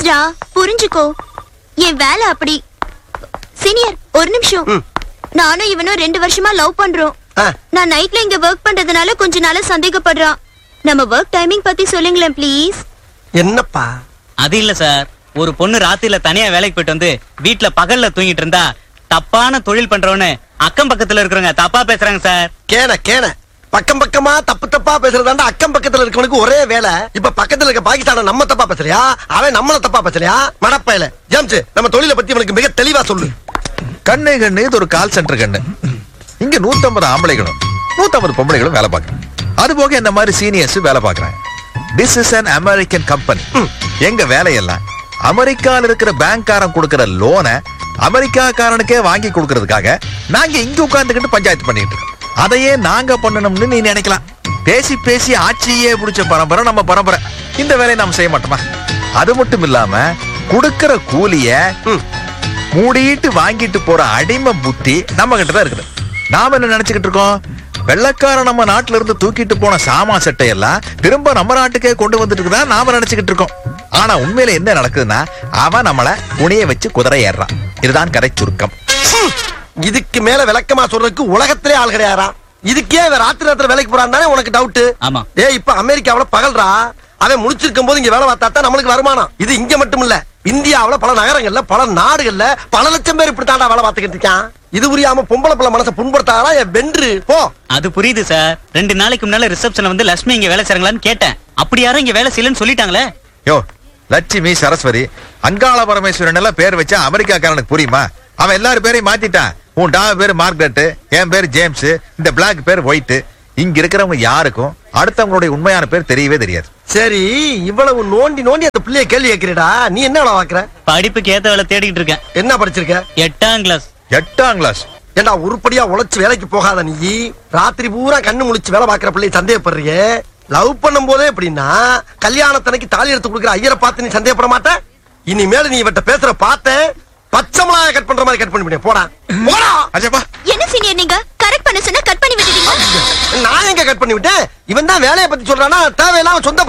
ப்ளீஸ்ரா புரிஞ்சுக்கோ என் வேலை அப்படி சீனியர் ஒரு நிமிஷம் ம். நானும் இவனும் ரெண்டு வருஷமா லவ் பண்றோம் ஆ. நான் நைட்ல இங்க ஒர்க் பண்றதுனால கொஞ்ச நாளா சந்தேகப்படுறான் நம்ம ஒர்க் டைமிங் பத்தி சொல்லுங்களேன் ப்ளீஸ் என்னப்பா அது இல்ல சார் ஒரு பொண்ணு ராத்திரில தனியா வேலைக்கு போயிட்டு வந்து வீட்ல பகல்ல தூங்கிட்டு இருந்தா தப்பான தொழில் பண்றவனு அக்கம் பக்கத்துல இருக்கிறவங்க தப்பா பேசுறாங்க சார் கேன கேன பக்கம் பக்கமா தப்பு தப்பா பேசுறதாண்டா அக்கம் பக்கத்துல இருக்கவனுக்கு ஒரே வேலை இப்ப பக்கத்துல இருக்க பாகிஸ்தான நம்ம தப்பா பேசுறியா அவன் நம்மள தப்பா பேசுறியா மடப்பையில ஜேம்ஸ் நம்ம தொழிலை பத்தி இவனுக்கு மிக தெளிவா சொல்லு கண்ணு கண்ணு இது ஒரு கால் சென்டர் கண்ணு இங்க 150 ஆம்பளைகளும் 150 பொம்பளைகளும் வேலை பார்க்கறாங்க அது போக இந்த மாதிரி சீனியர்ஸ் வேலை பார்க்கறாங்க this is an American company எங்க வேலையெல்லாம் அமெரிக்கால இருக்கிற பேங்க்காரன் கொடுக்கிற லோனை அமெரிக்காக்காரனுக்கே வாங்கி கொடுக்கறதுக்காக நாங்க இங்க உட்கார்ந்துகிட்டு பஞ்சாயத்து பண்ணிட்டு இருக்கோம் அதையே நாங்க பண்ணணும்னு நீ நினைக்கலாம் பேசி பேசி ஆட்சியே பிடிச்ச பரம்பரை நம்ம பரம்பரை இந்த வேலையை நாம் செய்ய மாட்டோமா அது மட்டும் இல்லாம கொடுக்கிற கூலிய ம். மூடிட்டு வாங்கிட்டு போற அடிமை புத்தி நம்ம கிட்ட தான் இருக்குது நாம என்ன நினைச்சுக்கிட்டு இருக்கோம் வெள்ளக்காரன் நம்ம நாட்டுல இருந்து தூக்கிட்டு போன சாமா சட்டை எல்லாம் திரும்ப நம்ம நாட்டுக்கே கொண்டு வந்துட்டு இருக்குதா நாம நினைச்சுக்கிட்டு இருக்கோம் ஆனா உண்மையில என்ன நடக்குதுன்னா அவன் நம்மள புனிய வச்சு குதிரை ஏறுறான் இதுதான் கதை சுருக்கம் இதுக்கு மேல விளக்கமா சொல்றதுக்கு உலகத்திலே ஆள் கிடையாரா இதுக்கே இவன் ராத்திரி ராத்திரி வேலைக்கு போறான் தானே உனக்கு டவுட் ஆமா. ஏய் இப்ப அமெரிக்காவுல பகல்ரா அவன் முடிச்சிருக்கும் போது இங்க வேலை பார்த்தா தான் நம்மளுக்கு வருமானம் இது இங்க மட்டும் இல்ல இந்தியாவுல பல நகரங்கள்ல பல நாடுகள்ல பல லட்சம் பேர் இப்படித்தாண்டா வேலை பார்த்துக்கிட்டு இருக்கான் இது புரியாம பொம்பளை பிள்ளை மனசை புண்படுத்தாரா என் வென்று போ அது புரியுது சார் ரெண்டு நாளைக்கு முன்னால ரிசப்ஷன்ல வந்து லட்சுமி இங்க வேலை செய்றாங்களான்னு கேட்டேன் அப்படி யாரும் இங்க வேலை செய்யலன்னு சொல்லிட்டாங்களே யோ லட்சுமி சரஸ்வதி அங்காள பரமேஸ்வரன் எல்லாம் பேர் வச்சா அமெரிக்காக்காரனுக்கு புரியுமா அவன் எல்லாரும் பேரையும் மாத்திட்டான் உன் டா பேரு மார்க்ரெட் என் பேர் ஜேம்ஸ் இந்த பிளாக் பேர் ஒயிட் இங்க இருக்கிறவங்க யாருக்கும் அடுத்தவங்களுடைய உண்மையான பேர் தெரியவே தெரியாது சரி இவ்வளவு நோண்டி நோண்டி அந்த பிள்ளைய கேள்வி கேட்கிறடா நீ என்ன வேலை பாக்குற படிப்புக்கு ஏத்த வேலை தேடிக்கிட்டு இருக்கேன் என்ன படிச்சிருக்க எட்டாம் கிளாஸ் எட்டாம் கிளாஸ் ஏண்டா உருப்படியா உழைச்சு வேலைக்கு போகாத நீ ராத்திரி பூரா கண்ணு முழிச்சு வேலை பாக்குற பிள்ளை சந்தேகப்படுறியே லவ் பண்ணும் போதே எப்படின்னா கல்யாணத்தனைக்கு தாலி எடுத்து கொடுக்குற ஐயரை பார்த்து நீ சந்தேகப்பட மாட்ட இனிமேல் நீ இவட்ட பேசுற பார்த்தேன் பச்சை மிளகாய் கட் பண்ற மாதிரி கட் பண்ணி விடு. போடா போடா அஜப்பா என்ன சீனியர் நீங்க கரெக்ட் பண்ண சொன்னா கட் பண்ணி விட்டுட்டீங்க நான் எங்க கட் பண்ணி விட்டேன் இவன் தான் வேலையை பத்தி சொல்றானா தேவையில்லாம சொந்த